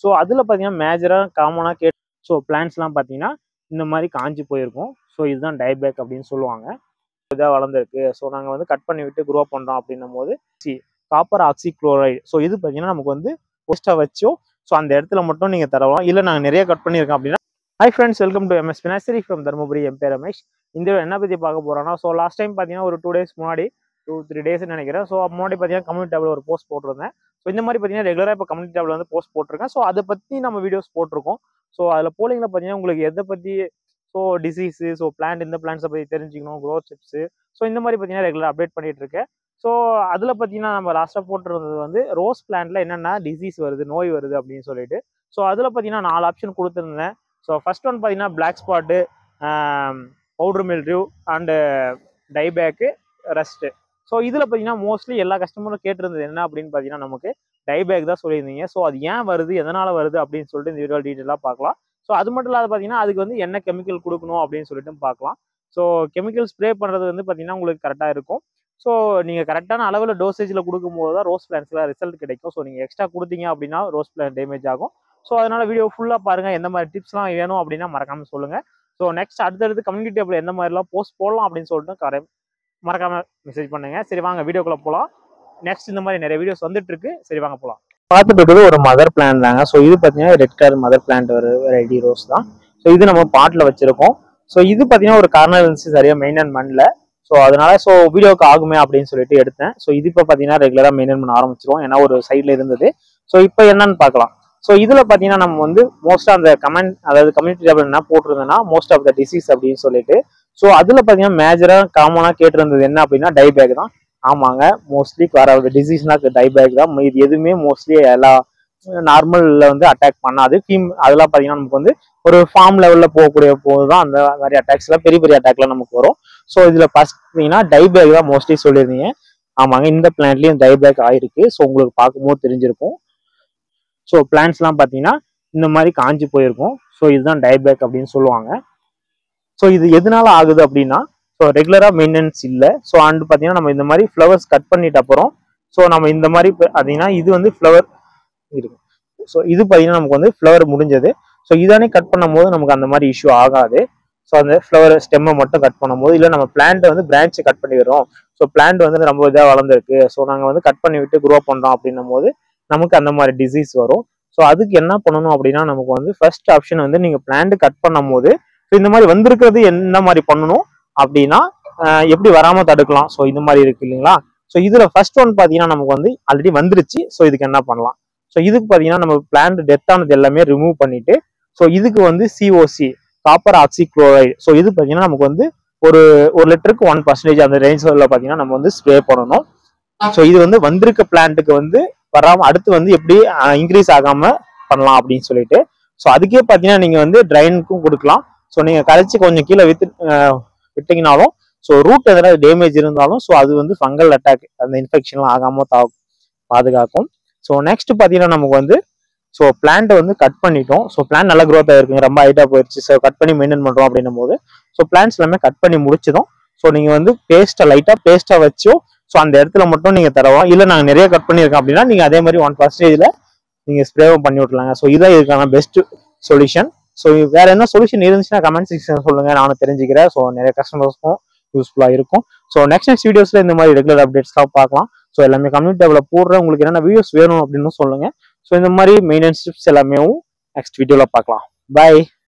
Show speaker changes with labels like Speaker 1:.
Speaker 1: so அதில் பார்த்தீங்கன்னா மேஜராக காமனாக கே ஸோ பிளான்ஸ்லாம் பார்த்தீங்கன்னா இந்த மாதிரி காஞ்சி போயிருக்கும் ஸோ இதுதான் டைபேக் அப்படின்னு சொல்லுவாங்க இதாக வளர்ந்துருக்கு ஸோ நாங்கள் வந்து கட் பண்ணி விட்டு க்ரோ பண்ணுறோம் அப்படின்னும் போது சி காப்பர் ஆக்சி குளோரைடு ஸோ இது பார்த்தீங்கன்னா நமக்கு வந்து போஸ்ட்டாக வச்சோ ஸோ அந்த இடத்துல மட்டும் நீங்கள் தரலாம் இல்லை நாங்கள் நிறைய கட் பண்ணியிருக்கோம் அப்படின்னா hi friends welcome to MS பினாசரி ஃப்ரம் தருமபுரி எம் பேர் ரமேஷ் இந்த video என்ன பற்றி பார்க்க போகிறோன்னா ஸோ லாஸ்ட் டைம் பார்த்தீங்கன்னா ஒரு டூ டேஸ் முன்னாடி டூ த்ரீ டேஸ்னு நினைக்கிறேன் ஸோ முன்னாடி பார்த்தீங்கன்னா கம்யூனிட்டி டேபிள் ஒரு போஸ்ட் போட்டிருந்தேன் ஸோ இந்த மாதிரி பார்த்தீங்கன்னா ரெகுலராக இப்போ கம்யூனிட்டி டேபிள் வந்து போஸ்ட் போட்டிருக்கேன் ஸோ அதை பற்றி நம்ம வீடியோஸ் போட்டிருக்கோம் ஸோ அதில் போலிங்கில் பார்த்தீங்கன்னா உங்களுக்கு எதை பற்றி ஸோ டிசீஸு ஸோ பிளான்ட் இந்த பிளான்ஸை பற்றி தெரிஞ்சுக்கணும் க்ரோத் டிப்ஸு ஸோ இந்த மாதிரி பார்த்தீங்கன்னா ரெகுலர் அப்டேட் பண்ணிட்டு இருக்கேன் ஸோ அதில் பார்த்தீங்கன்னா நம்ம லாஸ்ட்டாக போட்டிருந்தது வந்து ரோஸ் பிளான்ட்ல என்னென்ன டிசீஸ் வருது நோய் வருது அப்படின்னு சொல்லிட்டு ஸோ அதில் பார்த்தீங்கன்னா நாலு ஆப்ஷன் கொடுத்துருந்தேன் ஸோ ஃபர்ஸ்ட் ஒன் பார்த்தீங்கன்னா black spot powder mildew and dieback rust so இதில் பார்த்தீங்கன்னா மோஸ்ட்லி எல்லா கஸ்டமரும் கேட்டிருந்தது என்ன அப்படின்னு பார்த்தீங்கன்னா நமக்கு டைபேக் தான் சொல்லியிருந்தீங்க ஸோ அது ஏன் வருது எதனால் வருது அப்படின்னு சொல்லிட்டு இந்த வீடியோ டீட்டெயிலாக பார்க்கலாம் ஸோ அது மட்டும் இல்லாத பார்த்தீங்கன்னா அதுக்கு வந்து என்ன கெமிக்கல் கொடுக்கணும் அப்படின்னு சொல்லிட்டு பார்க்கலாம் ஸோ கெமிக்கல் ஸ்ப்ரே பண்ணுறது வந்து பார்த்தீங்கன்னா உங்களுக்கு கரெக்டாக இருக்கும் ஸோ நீங்கள் கரெக்டான அளவில் டோசேஜில் கொடுக்கும்போது தான் ரோஸ் பிளான்ஸில் ரிசல்ட் கிடைக்கும் ஸோ நீங்கள் எக்ஸ்ட்ரா கொடுத்தீங்க அப்படின்னா ரோஸ் பிளான் டேமேஜ் ஆகும் ஸோ அதனால் வீடியோ ஃபுல்லாக பாருங்கள் எந்த மாதிரி டிப்ஸ்லாம் வேணும் அப்படின்னா மறக்காமல் சொல்லுங்கள் ஸோ நெக்ஸ்ட் அடுத்தடுத்து கம்யூனிட்டி டேபிள் எந்த மாதிரிலாம் போஸ்ட் போடலாம் அப்படின்னு சொல்லிட்டு கரை மறக்காமல் மெசேஜ் பண்ணுங்க சரி வாங்க வீடியோக்குள்ளே போகலாம் நெக்ஸ்ட் இந்த மாதிரி நிறைய வீடியோஸ் வந்துட்டு இருக்கு சரி வாங்க போகலாம் பார்த்துட்டு இருக்கிறது ஒரு மதர் பிளான் தாங்க ஸோ இது பார்த்தீங்கன்னா ரெட் கலர் மதர் பிளான்ட் ஒரு வெரைட்டி ரோஸ் தான் ஸோ இது நம்ம பாட்டில் வச்சிருக்கோம் ஸோ இது பார்த்தீங்கன்னா ஒரு கார்னர் இருந்துச்சு சரியாக மெயின்டைன் பண்ணல ஸோ அதனால ஸோ வீடியோக்கு ஆகுமே அப்படின்னு சொல்லிட்டு எடுத்தேன் ஸோ இது இப்போ பார்த்தீங்கன்னா ரெகுலராக மெயின்டைன் பண்ண ஆரம்பிச்சிருவோம் ஏன்னா ஒரு சைடில் இருந்தது ஸோ இப்போ என்னன்னு பார்க்கலாம் ஸோ இதில் பார்த்தீங்கன்னா நம்ம வந்து மோஸ்ட்டாக அந்த கமெண்ட் அதாவது கம்யூனிட்டி டேபிள் என்ன போட்டிருந்தேன்னா மோஸ்ட் ஆஃப் த டிசீஸ் அப்படின்னு சொல்லிட்டு ஸோ அதில் பார்த்தீங்கன்னா மேஜராக காமனாக கேட்டிருந்தது என்ன அப்படின்னா டைபேக் தான் ஆமாங்க மோஸ்ட்லி வர டிசீஸ்னா டைபேக் தான் இது எதுவுமே மோஸ்ட்லி எல்லா நார்மலில் வந்து அட்டாக் பண்ணாது ஃபீம் அதெல்லாம் பார்த்தீங்கன்னா நமக்கு வந்து ஒரு ஃபார்ம் லெவலில் போகக்கூடிய போது தான் அந்த மாதிரி அட்டாக்ஸ்லாம் பெரிய பெரிய அட்டாக்லாம் நமக்கு வரும் ஸோ இதில் ஃபர்ஸ்ட் பார்த்தீங்கன்னா டைபேக் தான் மோஸ்ட்லி சொல்லியிருந்தீங்க ஆமாங்க இந்த பிளான்ட்லேயும் டைபேக் ஆயிருக்கு ஸோ உங்களுக்கு பார்க்கும்போது தெரிஞ்சிருக்கும் ஸோ பிளான்ஸ்லாம் பார்த்தீங்கன்னா இந்த மாதிரி காஞ்சி போயிருக்கும் ஸோ இதுதான் டைபேக் அப்படின்னு சொல்லுவாங்க ஸோ இது எதனால ஆகுது அப்படின்னா ஸோ ரெகுலராக மெயின்டெனன்ஸ் இல்லை ஸோ அண்ட் பார்த்தீங்கன்னா நம்ம இந்த மாதிரி ஃப்ளவர்ஸ் கட் பண்ணிட்ட அப்புறம் ஸோ நம்ம இந்த மாதிரி பார்த்தீங்கன்னா இது வந்து ஃப்ளவர் இருக்கு ஸோ இது பார்த்தீங்கன்னா நமக்கு வந்து ஃப்ளவர் முடிஞ்சது ஸோ இதானே கட் பண்ணும்போது நமக்கு அந்த மாதிரி இஷ்யூ ஆகாது ஸோ அந்த ஃப்ளவர் ஸ்டெம்மை மட்டும் கட் பண்ணும்போது இல்லை நம்ம பிளான்ட் வந்து பிரான்ச்சை கட் பண்ணிடுறோம் ஸோ பிளான்ட் வந்து ரொம்ப இதாக வளர்ந்துருக்கு ஸோ நாங்கள் வந்து கட் பண்ணி விட்டு க்ரோ பண்ணுறோம் அப்படின்னும் போது நமக்கு அந்த மாதிரி டிசீஸ் வரும் ஸோ அதுக்கு என்ன பண்ணணும் அப்படின்னா நமக்கு வந்து ஃபர்ஸ்ட் ஆப்ஷன் வந்து நீங்கள் பிளான்ட் கட் பண்ணும் போது ஸோ இந்த மாதிரி வந்திருக்கிறது என்ன மாதிரி பண்ணணும் அப்படின்னா ஆஹ் எப்படி வராமல் தடுக்கலாம் ஸோ இந்த மாதிரி இருக்கு இல்லைங்களா ஸோ இதில் ஃபர்ஸ்ட் ஒன் பார்த்தீங்கன்னா நமக்கு வந்து ஆல்ரெடி வந்துருச்சு ஸோ இதுக்கு என்ன பண்ணலாம் ஸோ இதுக்கு பார்த்தீங்கன்னா நம்ம பிளான்ட் டெத் ஆனது எல்லாமே ரிமூவ் பண்ணிட்டு ஸோ இதுக்கு வந்து COC copper oxychloride so இது பார்த்தீங்கன்னா நமக்கு வந்து ஒரு ஒரு லிட்டருக்கு ஒன் பர்சன்டேஜ் அந்த ரேஞ்சில் பார்த்தீங்கன்னா நம்ம வந்து ஸ்ப்ரே பண்ணணும் ஸோ இது வந்து வந்திருக்க பிளான்ட்டுக்கு வந்து வராம அடுத்து வந்து எப்படி இன்க்ரீஸ் ஆகாம பண்ணலாம் அப்படின்னு சொல்லிட்டு ஸோ அதுக்கே பார்த்தீங்கன்னா நீங்க வந்து ட்ரைனுக்கும் கொடுக்கலாம் ஸோ நீங்க கரைச்சி கொஞ்சம் கீழே வித்து அஹ், விட்டீங்கனாலும் ஸோ ரூட் எதனா டேமேஜ் இருந்தாலும் ஸோ அது வந்து ஃபங்கல் அட்டாக் அந்த இன்ஃபெக்ஷன்லாம் ஆகாம தா பாதுகாக்கும் ஸோ நெக்ஸ்ட் பார்த்தீங்கன்னா நமக்கு வந்து ஸோ பிளான்ட்டை வந்து கட் பண்ணிட்டோம் ஸோ பிளான் நல்லா க்ரோத் ஆயிருக்குங்க ரொம்ப ஹைட்டாக போயிடுச்சு ஸோ கட் பண்ணி மெயின்டைன் பண்ணுறோம் அப்படின்னும் போது ஸோ பிளான்ஸ் எல்லாமே கட் பண்ணி முடிச்சதும் ஸோ நீங்கள் வந்து பேஸ்ட்டை லைட்டாக பேஸ்ட்டாக வச்சோ ஸோ அந்த இடத்துல மட்டும் நீங்கள் தரலாம் இல்லை நாங்கள் நிறைய கட் பண்ணியிருக்கோம் அப்படின்னா நீங்கள் அதே மாதிரி ஒன் பர்சன்டேஜில் நீங்கள் ஸ்ப்ரேவும் பண்ணி விட்லாங்க ஸோ இதான் இதுக்கான பெஸ்ட் சொல்யூஷன் ஸோ வேற என்ன சொல்யூஷன் இருந்துச்சுன்னா கமெண்ட் செக்ஷன் சொல்லுங்கள் நானும் தெரிஞ்சுக்கிறேன் ஸோ நிறைய கஸ்டமர்ஸ்க்கும் யூஸ்ஃபுல்லாக இருக்கும் ஸோ நெக்ஸ்ட் நெக்ஸ்ட் வீடியோஸில் இந்த மாதிரி ரெகுலர் அப்டேட்ஸ்லாம் பார்க்கலாம் ஸோ எல்லாமே கம்யூனிட்டி டேபிள் போடுற உங்களுக்கு என்னென்ன வீடியோஸ் வேணும் அப்படின்னு சொல்லுங்கள் ஸோ இந்த மாதிரி மெயின்டெனன்ஸ் டிப்ஸ் எல்லாமே நெக்ஸ்ட் வீடியோவில் பார்க்கலாம் பை